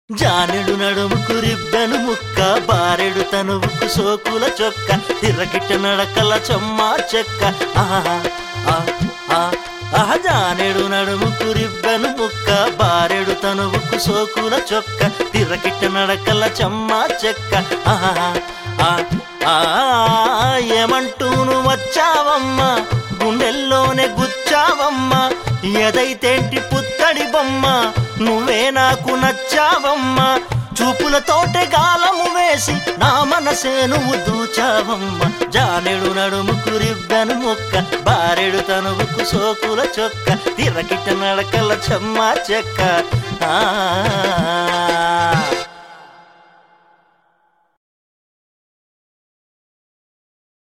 జానెడు నడుముకు రిబ్బెను ముక్క బారెడు తనువుకు సోకుల చొక్క తిరగిట్ట నడకల చెమ్మా చెక్క ఆహా ఆ, ఆ, ఆహా జానెడు నడుముకు రిబ్బెను ముక్క బారెడు తనువుకు సోకుల చొక్క తిరగిట్ట నడకల చెమ్మా చెక్క ఆహా ఆ, ఆ, ఏమంటూను వచ్చావమ్మా గుండెల్లోనే గుచ్చావమ్మా ఎదైతేంటి పుత్తడి బొమ్మ నువ్వే నాకు నచ్చావమ్మా చూపులతోటే గాలము వేసి నా మనసే నువ్వు దూచావమ్మ జానెడు నడుముకు రిబ్బెను మొక్క బారెడు తనువుకు సోకుల చొక్క తిరగిట నడకల చెమ్మ చెక్క ఆ